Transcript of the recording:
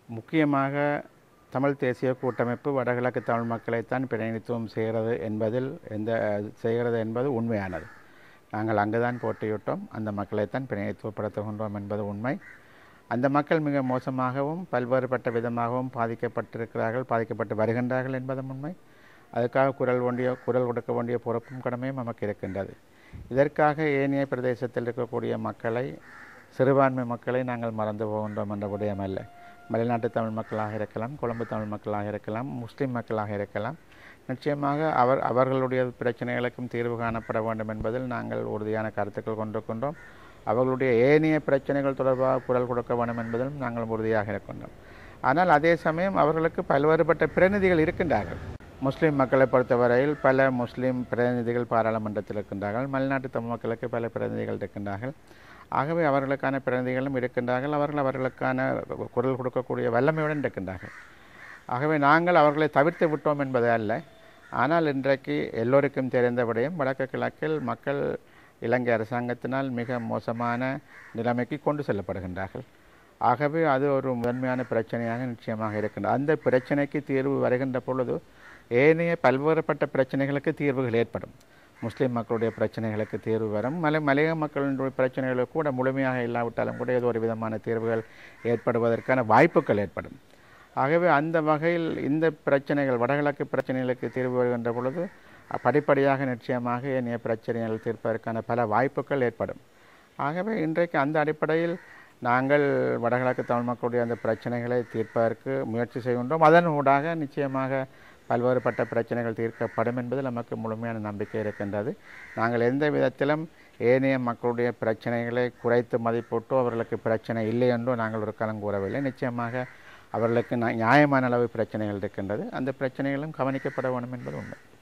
முக்கியமாக தமிழ் தேசிய கூட்டமைப்பு வடகிழக்கு தமிழ் மக்களைத்தான் பிரதிநிதித்துவம் செய்கிறது என்பதில் எந்த செய்கிறது என்பது உண்மையானது நாங்கள் அங்குதான் போட்டியிட்டோம் அந்த மக்களைத்தான் பிரதிநிதித்துவப்படுத்துகின்றோம் என்பது உண்மை அந்த மக்கள் மிக மோசமாகவும் பல்வேறுபட்ட விதமாகவும் பாதிக்கப்பட்டிருக்கிறார்கள் பாதிக்கப்பட்டு வருகின்றார்கள் என்பதும் உண்மை அதுக்காக குரல் வேண்டிய குரல் கொடுக்க வேண்டிய பொறுப்பும் கடமையும் நமக்கு இருக்கின்றது இதற்காக ஏனைய பிரதேசத்தில் இருக்கக்கூடிய மக்களை சிறுபான்மை மக்களை நாங்கள் மறந்து போகின்றோம் என்ற விடயம் அல்ல மலைநாட்டு தமிழ் மக்களாக இருக்கலாம் கொழும்பு தமிழ் மக்களாக இருக்கலாம் முஸ்லீம் மக்களாக இருக்கலாம் நிச்சயமாக அவர் அவர்களுடைய பிரச்சனைகளுக்கும் தீர்வு காணப்பட வேண்டும் என்பதில் நாங்கள் உறுதியான கருத்துக்கள் கொண்டிருக்கின்றோம் அவர்களுடைய ஏனைய பிரச்சனைகள் தொடர்பாக குரல் கொடுக்க வேண்டும் என்பதிலும் நாங்கள் உறுதியாக இருக்கின்றோம் ஆனால் அதே சமயம் அவர்களுக்கு பல்வேறுபட்ட பிரதிநிதிகள் இருக்கின்றார்கள் முஸ்லீம் மக்களை பொறுத்தவரையில் பல முஸ்லீம் பிரதிநிதிகள் பாராளுமன்றத்தில் இருக்கின்றார்கள் மலைநாட்டு தமிழ் மக்களுக்கு பல பிரதிநிதிகள் இருக்கின்றார்கள் ஆகவே அவர்களுக்கான பிரதிநிதிகளும் இருக்கின்றார்கள் அவர்கள் அவர்களுக்கான குரல் கொடுக்கக்கூடிய வல்லமையுடன் இருக்கின்றார்கள் ஆகவே நாங்கள் அவர்களை தவிர்த்து விட்டோம் என்பது அல்ல ஆனால் இன்றைக்கு எல்லோருக்கும் தெரிந்த விடயம் வடக்கு கிழக்கில் மக்கள் இலங்கை அரசாங்கத்தினால் மிக மோசமான நிலைமைக்கு கொண்டு செல்லப்படுகின்றார்கள் ஆகவே அது ஒரு முதன்மையான பிரச்சனையாக நிச்சயமாக இருக்கின்றது அந்த பிரச்சனைக்கு தீர்வு வருகின்ற பொழுது ஏனைய பல்வேறுபட்ட பிரச்சனைகளுக்கு தீர்வுகள் ஏற்படும் முஸ்லீம் மக்களுடைய பிரச்சனைகளுக்கு தீர்வு வரும் மலை மலைய மக்களுடைய பிரச்சனைகளுக்கு கூட முழுமையாக இல்லாவிட்டாலும் கூட ஏதோ ஒரு விதமான தீர்வுகள் ஏற்படுவதற்கான வாய்ப்புகள் ஏற்படும் ஆகவே அந்த வகையில் இந்த பிரச்சனைகள் வடகிழக்கு பிரச்சனைகளுக்கு தீர்வு வருகின்ற பொழுது படிப்படியாக நிச்சயமாக ஏனைய பிரச்சனைகள் தீர்ப்பதற்கான பல வாய்ப்புகள் ஏற்படும் ஆகவே இன்றைக்கு அந்த அடிப்படையில் நாங்கள் வடகிழக்கு தமிழ் மக்களுடைய அந்த பிரச்சனைகளை தீர்ப்பதற்கு முயற்சி செய்கின்றோம் அதன் ஊடாக நிச்சயமாக பல்வேறுபட்ட பிரச்சனைகள் தீர்க்கப்படும் என்பதில் நமக்கு முழுமையான நம்பிக்கை இருக்கின்றது நாங்கள் எந்த விதத்திலும் ஏனைய மக்களுடைய பிரச்சனைகளை குறைத்து மதிப்பிட்டு அவர்களுக்கு பிரச்சனை இல்லை என்றோ நாங்கள் ஒரு காலம் கூறவில்லை நிச்சயமாக அவர்களுக்கு நியாயமான அளவு பிரச்சனைகள் இருக்கின்றது அந்த பிரச்சனைகளும் கவனிக்கப்பட வேண்டும் என்பது உண்மை